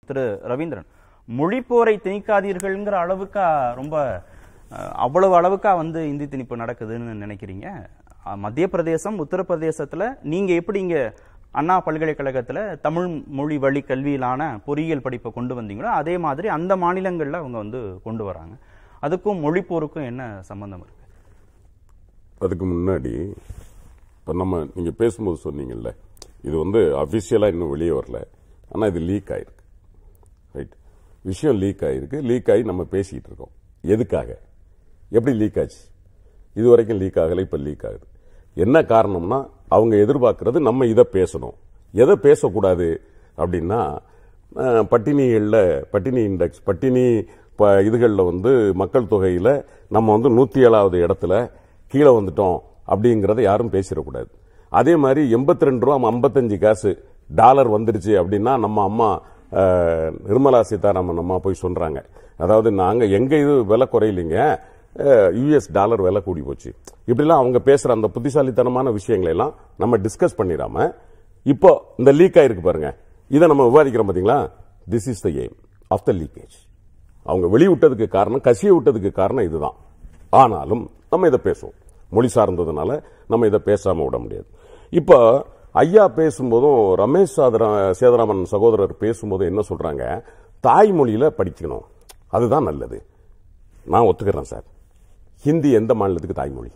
திரு ரவீந்திரன் மொழிப்போரை திணிக்காதீர்கள்ங்கிற அளவுக்கா ரொம்ப அஹ், அவ்வளவு அளவுக்கா வந்து இந்தி திணிப்பு நடக்குதுன்னு நினைக்கிறீங்க அஹ், மத்திய பிரதேசம் உத்தரப்பிரதேசத்துல நீங்க எப்படி இங்க அண்ணா பல்கலைக்கழகத்துல தமிழ் மொழி வழி கல்வியிலான பொறியியல் படிப்பை கொண்டு வந்தீங்களோ அதே மாதிரி அந்த மாநிலங்கள்ல அவங்க வந்து கொண்டு வராங்க அதுக்கும் மொழிப்போருக்கும் என்ன சம்பந்தம் இருக்கு அதுக்கு முன்னாடி இப்போ நம்ம நீங்க பேசும்போது சொன்னீங்கல்ல இது வந்து அபிஷியலா இன்னும் வெளியே வரல ஆனா இது லீக் ஆயிருக்கு ரைட் விஷயம் லீக் ஆயிருக்கு லீக் ஆகி நம்ம பேசிட்டு இருக்கோம் எதுக்காக எப்படி லீக் ஆச்சு இது வரைக்கும் லீக் ஆகல இப்ப லீக் ஆகுது என்ன காரணம்னா அவங்க எதிர்பார்க்கறது நம்ம இதை பேசணும் எதை பேசக்கூடாது அப்படின்னா அஹ், பட்டினிகள்ல பட்டினி இண்டெக்ஸ் பட்டினி ப- இதுகள்ல வந்து மக்கள் தொகையில நம்ம வந்து நூத்தி ஏழாவது இடத்துல கீழே வந்துட்டோம் அப்படிங்கறத யாரும் பேசிடக்கூடாது அதே மாதிரி எண்பத்தி ரெண்டு ரூபா ஐம்பத்தஞ்சு காசு டாலர் வந்துருச்சு அப்படின்னா நம்ம அம்மா அஹ், நிர்மலா சீதாராமன் அம்மா போய் சொல்றாங்க அதாவது நாங்க எங்க இது விலை குறையிலைங்க யுஎஸ் டாலர் விலை கூடி போச்சு இப்படிலாம் அவங்க பேசுற அந்த புத்திசாலித்தனமான விஷயங்களை எல்லாம் நம்ம டிஸ்கஸ் பண்ணிடாம இப்போ இந்த லீக் ஆயிருக்கு பாருங்க இதை நம்ம விவாதிக்கிறோம் பாத்தீங்களா this is the aim of the leakage அவங்க வெளிவிட்டதுக்கு காரணம் கசிய விட்டதுக்கு காரணம் இதுதான் ஆனாலும் நம்ம இதை பேசுவோம் மொழி சார்ந்ததுனால நம்ம இதை பேசாம விட முடியாது இப்போ ஐயா பேசும்போதும் ரமேஷ் சாதரா சேதராமன் சகோதரர் பேசும்போது என்ன சொல்றாங்க தாய்மொழியில படிக்கணும் அதுதான் நல்லது நான் ஒத்துக்கிறேன் சார் ஹிந்தி எந்த மாநிலத்துக்கு தாய்மொழி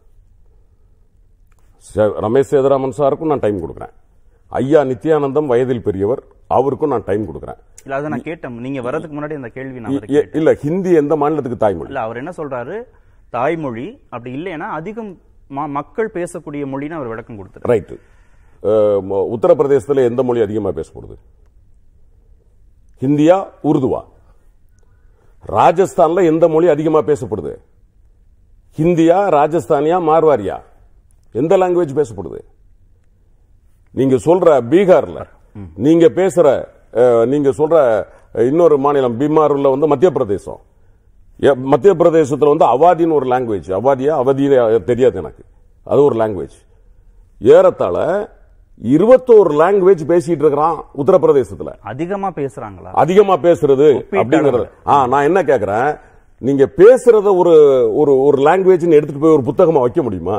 சே- ரமேஷ் சேதராமன் சாருக்கும் நான் டைம் கொடுக்குறேன் ஐயா நித்யானந்தம் வயதில் பெரியவர் அவருக்கும் நான் டைம் கொடுக்குறேன் இல்ல அதை நான் கேட்டேன் நீங்க வர்றதுக்கு முன்னாடி அந்த கேள்வி நான் இ- அவரை இ- இல்ல ஹிந்தி எந்த மாநிலத்துக்கு தாய்மொழி இல்ல அவர் என்ன சொல்றாரு தாய்மொழி அப்படி இல்லைன்னா அதிகம் ம- மக்கள் பேசக்கூடிய மொழின்னு அவர் விளக்கம் கொடுத்தாரு ரைட் உத்தரப்பிரதேசத்துல எந்த மொழி அதிகமா பேசப்படுது ஹிந்தியா உருதுவா ராஜஸ்தான்ல எந்த மொழி அதிகமா பேசப்படுது ஹிந்தியா ராஜஸ்தானியா மார்வாரியா எந்த லாங்குவேஜ் பேசப்படுது நீங்க சொல்ற பீகார்ல நீங்க பேசுற அஹ், நீங்க சொல்ற இன்னொரு மாநிலம் பீமார்ல வந்து மத்திய பிரதேசம் எ- மத்திய பிரதேசத்துல வந்து அவாதின்னு ஒரு லாங்குவேஜ் அவாதியா அவதியா தெரியாது எனக்கு அது ஒரு லாங்குவேஜ் ஏறத்தாழ இருபத்தோரு லாங்குவேஜ் பேசிட்டு இருக்கிறான் உத்தரப்பிரதேசத்துல அதிகமா பேசுறாங்களா அதிகமா பேசுறது ஒப்பீட்டு அப்படிங்கறது அளவுல. ஆ நான் என்ன கேக்குறேன் நீங்க பேசுறத ஒரு ஒரு ஒரு லாங்குவேஜ் எடுத்துட்டு போய் ஒரு புத்தகமா வைக்க முடியுமா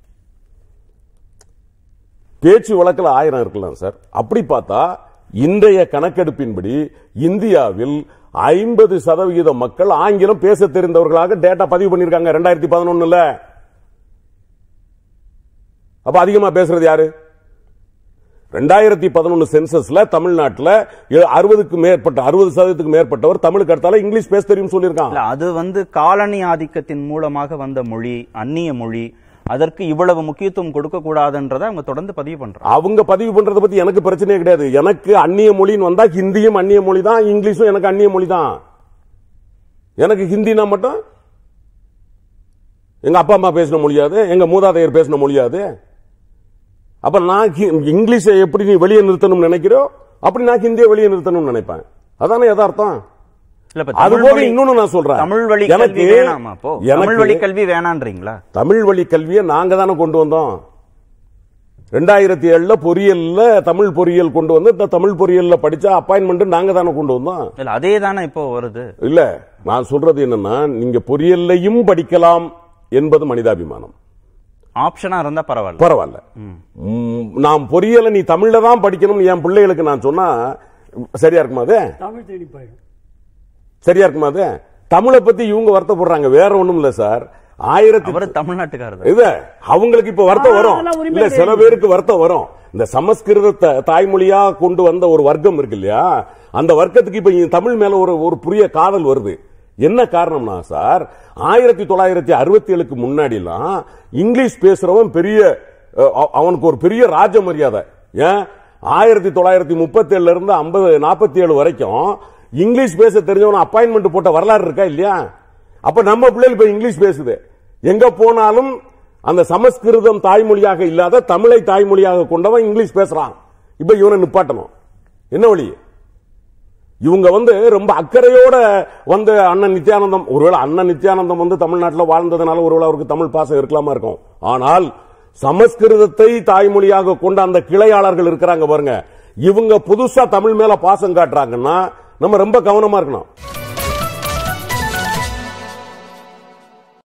பேச்சு வழக்கில் ஆயிரம் இருக்கலாம் சார் அப்படி பார்த்தா இன்றைய கணக்கெடுப்பின்படி இந்தியாவில் ஐம்பது சதவிகித மக்கள் ஆங்கிலம் பேச தெரிந்தவர்களாக டேட்டா பதிவு பண்ணிருக்காங்க ரெண்டாயிரத்தி பதினொன்னுல அப்ப அதிகமா பேசுறது யாரு ரெண்டாயிரத்தி பதினொன்னு சென்சஸ்ல தமிழ்நாட்டில் அறுபதுக்கு மேற்பட்ட அறுபது சதவீதத்துக்கு மேற்பட்டவர் தமிழுக்கு அடுத்தால இங்கிலீஷ் பேச தெரியும் சொல்லியிருக்கான் இல்ல அது வந்து காலனி ஆதிக்கத்தின் மூலமாக வந்த மொழி அந்நிய மொழி அதற்கு இவ்வளவு முக்கியத்துவம் கொடுக்க கூடாதுன்றதை அவங்க தொடர்ந்து பதிவு பண்றாங்க அவங்க பதிவு பண்றத பத்தி எனக்கு பிரச்சனையே கிடையாது எனக்கு அந்நிய மொழின்னு வந்தா ஹிந்தியும் அந்நிய மொழி தான் இங்கிலீஷும் எனக்கு அந்நிய மொழி தான் எனக்கு ஹிந்தினா மட்டும் எங்க அப்பா அம்மா பேசின மொழியாது எங்க மூதாதையர் பேசின மொழியாது அப்ப நான் ஹி- இங்கிலீஷை எப்படி நீ வெளியே நிறுத்தணும்னு நினைக்கிறோ அப்படி நான் ஹிந்தியை வெளியே நிறுத்தணும்னு நினைப்பேன் அதானே யதார்த்தம் இல்ல இப்ப அது தமிழ் போக மொழி- இன்னொன்னு நான் சொல்றேன் தமிழ் வழி எனக்கு- கல்வி வேணாமா அப்போ தமிழ் எனக்கு- வழி கல்வி வேணான்றீங்களா தமிழ் வழி கல்வியை நாங்க தானே கொண்டு வந்தோம் ரெண்டாயிரத்தி ஏழுல பொறியியல்ல தமிழ் பொறியியல் கொண்டு வந்து இந்த தமிழ் பொறியியல்ல படிச்சா அப்பாயின்மெண்ட் நாங்க தானே கொண்டு வந்தோம் இல்ல அதே தானே இப்போ வருது இல்ல நான் சொல்றது என்னன்னா நீங்க பொறியியல்லையும் படிக்கலாம் என்பது மனிதாபிமானம் ஆப்ஷனா இருந்தா பரவாயில்ல பரவாயில்ல ம், நாம் பொறியியலை நீ தமிழ்ல தான் படிக்கணும்னு என் பிள்ளைகளுக்கு நான் சொன்னா சரியா இருக்குமா அது தமிழ் தேடி போயிடும் சரியா இருக்குமா அது தமிழை பத்தி இவங்க வருத்தப்படுறாங்க வேற ஒண்ணும் இல்ல சார் ஆயிரத்தி அவரு தமிழ்நாட்டுக்காரர் தான். இது அவங்களுக்கு இப்ப வருத்தம் ஆ, வரும் அதெல்லாம் உரிமை இல்ல சில தெரியும். பேருக்கு வருத்தம் வரும் இந்த சமஸ்கிருதத்தை தாய்மொழியா கொண்டு வந்த ஒரு வர்க்கம் இருக்கு இல்லையா அந்த வர்க்கத்துக்கு இப்ப இ- தமிழ் மேல ஒரு ஒரு புதிய காதல் வருது என்ன காரணம்னா சார் ஆயிரத்தி தொள்ளாயிரத்தி அறுபத்தி ஏழுக்கு முன்னாடிலாம் இங்கிலீஷ் பேசுறவன் பெரிய அஹ், அவ- அவனுக்கு ஒரு பெரிய ராஜ மரியாதை ஏன் ஆயிரத்தி தொள்ளாயிரத்தி முப்பத்தி ஏழுல இருந்து ஐம்பது நாற்பத்தி ஏழு வரைக்கும் இங்கிலீஷ் பேச தெரிஞ்சவன அப்பாயின்மெண்ட் போட்ட வரலாறு இருக்கா இல்லையா அப்ப நம்ம பிள்ளைகள் இப்ப இங்கிலீஷ் பேசுது எங்க போனாலும் அந்த சமஸ்கிருதம் தாய்மொழியாக இல்லாத தமிழை தாய்மொழியாக கொண்டவன் இங்கிலீஷ் பேசுறான் இப்ப இவனை நிப்பாட்டணும் என்ன வழி இவங்க வந்து ரொம்ப அக்கறையோட வந்து அண்ணன் நித்யானந்தம் ஒருவேளை அண்ணன் நித்யானந்தம் வந்து தமிழ்நாட்டில் வாழ்ந்ததுனால ஒருவேளை அவருக்கு தமிழ் பாசம் இருக்கலாமா இருக்கும் ஆனால் சமஸ்கிருதத்தை தாய்மொழியாக கொண்ட அந்த கிளையாளர்கள் இருக்கிறாங்க பாருங்க இவங்க புதுசா தமிழ் மேல பாசம் காட்டுறாங்கன்னா நம்ம ரொம்ப கவனமா இருக்கணும்